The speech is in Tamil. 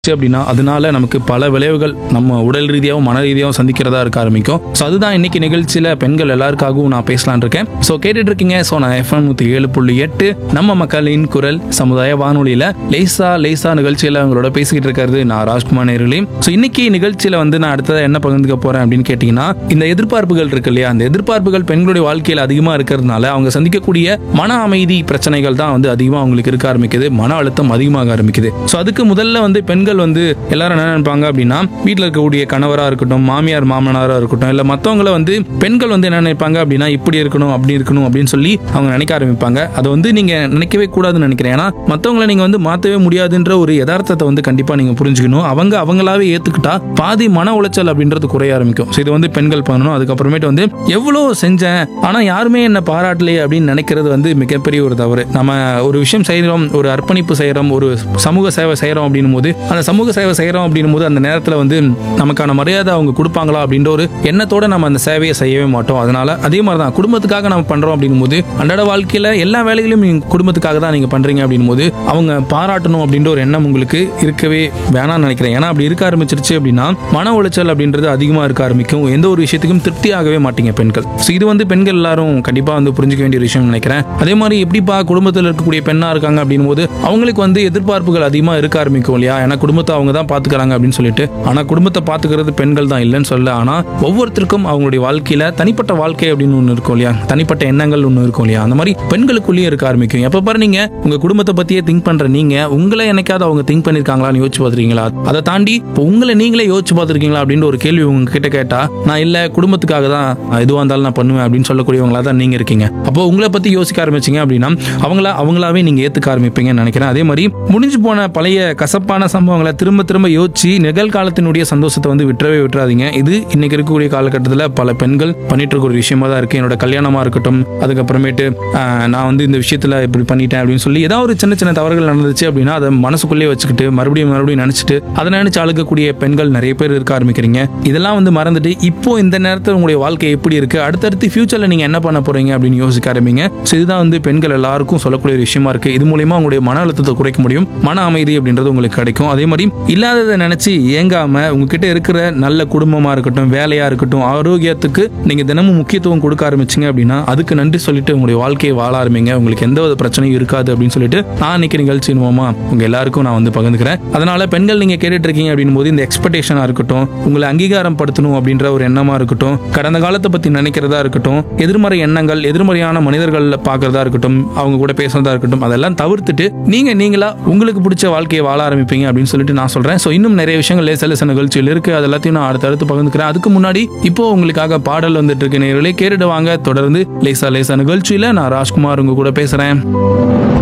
அப்படின்னா அதனால நமக்கு பல விளைவுகள் நம்ம உடல் ரீதியாகவும் மன ரீதியாகவும் சந்திக்கிறதா இருக்க ஆரம்பிக்கும் ஸோ அதுதான் இன்னைக்கு நிகழ்ச்சியில் பெண்கள் எல்லாருக்காகவும் நான் பேசலான் இருக்கேன் ஸோ கேட்டுட்டு இருக்கீங்க ஸோ நான் எஃப்எம் நூற்றி ஏழு புள்ளி எட்டு நம்ம மக்களின் குரல் சமுதாய வானொலியில் லேசா லேசா நிகழ்ச்சியில் அவங்களோட பேசிக்கிட்டு இருக்கிறது நான் ராஜ்குமார் நேர்களையும் ஸோ இன்னைக்கு நிகழ்ச்சியில் வந்து நான் அடுத்ததாக என்ன பகிர்ந்துக்க போறேன் அப்படின்னு கேட்டிங்கன்னா இந்த எதிர்பார்ப்புகள் இருக்கு இல்லையா அந்த எதிர்பார்ப்புகள் பெண்களுடைய வாழ்க்கையில் அதிகமாக இருக்கிறதுனால அவங்க சந்திக்கக்கூடிய மன அமைதி பிரச்சனைகள் தான் வந்து அதிகமாக அவங்களுக்கு இருக்க ஆரம்பிக்குது மன அழுத்தம் அதிகமாக ஆரம்பிக்குது ஸோ அதுக்கு முதல்ல வந்து பெண்கள் வந்து எல்லாரும் என்ன நினைப்பாங்க அப்படின்னா வீட்டில் இருக்கக்கூடிய கணவராக இருக்கட்டும் மாமியார் மாமனாராக இருக்கட்டும் இல்லை மற்றவங்கள வந்து பெண்கள் வந்து என்ன நினைப்பாங்க அப்படின்னா இப்படி இருக்கணும் அப்படி இருக்கணும் அப்படின்னு சொல்லி அவங்க நினைக்க ஆரம்பிப்பாங்க அதை வந்து நீங்கள் நினைக்கவே கூடாதுன்னு நினைக்கிறேன் ஏன்னா மற்றவங்கள நீங்கள் வந்து மாற்றவே முடியாதுன்ற ஒரு யதார்த்தத்தை வந்து கண்டிப்பாக நீங்கள் புரிஞ்சுக்கணும் அவங்க அவங்களாவே ஏற்றுக்கிட்டா பாதி மன உளைச்சல் அப்படின்றது குறைய ஆரம்பிக்கும் ஸோ இது வந்து பெண்கள் பண்ணணும் அதுக்கப்புறமேட்டு வந்து எவ்வளோ செஞ்சேன் ஆனால் யாருமே என்ன பாராட்டலையே அப்படின்னு நினைக்கிறது வந்து மிகப்பெரிய ஒரு தவறு நம்ம ஒரு விஷயம் செய்கிறோம் ஒரு அர்ப்பணிப்பு செய்கிறோம் ஒரு சமூக சேவை செய்கிறோம் அப்படின்னும் போது அந்த சமூக சேவை செய்கிறோம் அப்படின்னும் போது அந்த நேரத்தில் வந்து நமக்கான மரியாதை அவங்க கொடுப்பாங்களா அப்படின்ற ஒரு எண்ணத்தோட நம்ம அந்த சேவையை செய்யவே மாட்டோம் அதனால அதே மாதிரி தான் குடும்பத்துக்காக நம்ம பண்ணுறோம் அப்படின்னும் போது அன்றாட வாழ்க்கையில் எல்லா வேலைகளையும் நீங்கள் குடும்பத்துக்காக தான் நீங்கள் பண்ணுறீங்க அப்படின்னும் போது அவங்க பாராட்டணும் அப்படின்ற ஒரு எண்ணம் உங்களுக்கு இருக்கவே வேணாம்னு நினைக்கிறேன் ஏன்னா அப்படி இருக்க ஆரம்பிச்சிருச்சு அப்படின்னா மன உளைச்சல் அப்படின்றது அதிகமாக இருக்க ஆரம்பிக்கும் எந்த ஒரு விஷயத்துக்கும் திருப்தியாகவே மாட்டீங்க பெண்கள் ஸோ இது வந்து பெண்கள் எல்லாரும் கண்டிப்பாக வந்து புரிஞ்சுக்க வேண்டிய ஒரு விஷயம் நினைக்கிறேன் அதே மாதிரி எப்படிப்பா குடும்பத்தில் இருக்கக்கூடிய பெண்ணாக இருக்காங்க அப்படின்னும் போது அவங்களுக்கு வந்து எதிர்பார்ப்புகள் அதிகமாக இருக்க ஆரம்பிக்கும் இல்லையா ஏன்னா குடும்பத்தை அவங்க தான் பார்த்துக்கிறாங்க அப்படின்னு சொல்லிட்டு ஆனால் குடும்பத்தை பார்த்துக்கிறது பெண்கள் தான் இல்லைன்னு சொல்ல ஆனால் ஒவ்வொருத்தருக்கும் அவங்களுடைய வாழ்க்கையில் தனிப்பட்ட வாழ்க்கை அப்படின்னு ஒன்று இருக்கும் இல்லையா தனிப்பட்ட எண்ணங்கள் ஒன்று இருக்கும் இல்லையா அந்த மாதிரி பெண்களுக்குள்ளேயே இருக்க ஆரம்பிக்கும் எப்போ பாரு நீங்க உங்க குடும்பத்தை பத்தியே திங்க் பண்ற நீங்க உங்களை என்னைக்காவது அவங்க திங்க் பண்ணிருக்காங்களான்னு யோசிச்சு பார்த்துருக்கீங்களா அதை தாண்டி இப்போ உங்களை நீங்களே யோசிச்சு பார்த்துருக்கீங்களா அப்படின்ற ஒரு கேள்வி உங்க கிட்ட கேட்டா நான் இல்ல குடும்பத்துக்காக தான் எதுவாக இருந்தாலும் நான் பண்ணுவேன் அப்படின்னு சொல்லக்கூடியவங்களா தான் நீங்க இருக்கீங்க அப்போ உங்களை பத்தி யோசிக்க ஆரம்பிச்சீங்க அப்படின்னா அவங்கள அவங்களாவே நீங்க ஏத்துக்க ஆரம்பிப்பீங்கன்னு நினைக்கிறேன் அதே மாதிரி முடிஞ்சு போன பழைய கசப்பான சம்பவங்களை திரும்ப திரும்ப யோசிச்சு நிகழ்காலத்தினுடைய சந்தோஷத்தை வந்து விட்டுறவே விட்டுறாதீங்க இது இன்னைக்கு இருக்கக்கூடிய காலகட்டத்தில் பல பெண்கள் பண்ணிட்டு இருக்க ஒரு விஷயமா தான் இருக்கு என்னோட கல்யாணமா இருக்கட்டும் அதுக்கப்புறமேட்டு ஆஹ், நான் வந்து இந்த விஷயத்துல இப்படி பண்ணிட்டேன் அப்படின்னு சொல்லி ஏதாவது ஒரு சின்ன சின்ன தவறுகள் நடந்துச்சு அப்படின்னா அதை மனசுக்குள்ளேயே வச்சுக்கிட்டு மறுபடியும் மறுபடியும் நினைச்சிட்டு அதை நினைச்சு அழுகக்கூடிய பெண்கள் நிறைய பேர் இருக்க ஆரம்பிக்கிறீங்க இதெல்லாம் வந்து மறந்துட்டு இப்போ இந்த நேரத்தில் உங்களுடைய வாழ்க்கை எப்படி இருக்கு அடுத்தடுத்து ஃபியூச்சர்ல நீங்க என்ன பண்ண போறீங்க அப்படின்னு யோசிக்க ஆரம்பிங்க ஸோ இதுதான் வந்து பெண்கள் எல்லாருக்கும் சொல்லக்கூடிய ஒரு விஷயமா இருக்கு இது மூலியமா உங்களுடைய மன அழுத்தத்தை குறைக்க முடியும் மன அமைதி அப்படின்றது உங்களுக்கு கிடைக்கும் அதே மாதிரி இல்லாததை நினைச்சு ஏங்காம உங்ககிட்ட இருக்கிற நல்ல குடும்பமா இருக்கட்டும் வேலையா இருக்கட்டும் ஆரோக்கியத்துக்கு நீங்க தினமும் முக்கியத்துவம் கொடுக்க ஆரம்பிச்சீங்க அப்படின்னா அதுக்கு நன்றி சொல்லிட்டு உங்களுடைய வாழ்க்கையை வாழ ஆரம்பிங்க உங்களுக்கு எந்த ஒரு பிரச்சனையும் இருக்காது அப்படின்னு சொல்லிட்டு நான் இன்னைக்கு நிகழ்ச்சி மூலமா உங்க எல்லாருக்கும் நான் வந்து பகிர்ந்துக்கிறேன் அதனால பெண்கள் நீங்க கேட்டுட்டு இருக்கீங்க அப்படின் போது இந்த எக்ஸ்பெக்டேஷனா இருக்கட்டும் உங்களை அங்கீகாரம் படுத்தணும் அப்படின்ற ஒரு எண்ணமா இருக்கட்டும் கடந்த காலத்தை பத்தி நினைக்கிறதா இருக்கட்டும் எதிர்மறை எண்ணங்கள் எதிர்மறையான மனிதர்கள் பார்க்கறதா இருக்கட்டும் அவங்க கூட பேசுறதா இருக்கட்டும் அதெல்லாம் தவிர்த்துட்டு நீங்க நீங்களா உங்களுக்கு பிடிச்ச வாழ்க்கையை வாழ ஆரம்பிப்பீங்க அப்படின்னு சொல்லிட்டு நான் சொல்றேன் ஸோ இன்னும் நிறைய விஷயங்கள் லேச லேச நிகழ்ச்சியில் இருக்கு அது எல்லாத்தையும் நான் அடுத்தடுத்து பகிர்ந்துக்கிறேன் அதுக்கு முன்னாடி இப்போ உங்களுக்காக பாடல் வந்துட்டு இருக்கு நேர்களே கேட்டுட்டு வாங்க தொடர்ந்து லேசா லேசா நிகழ்ச்சியில நான் ராஜ்குமார் உங்க கூட பேசுறேன்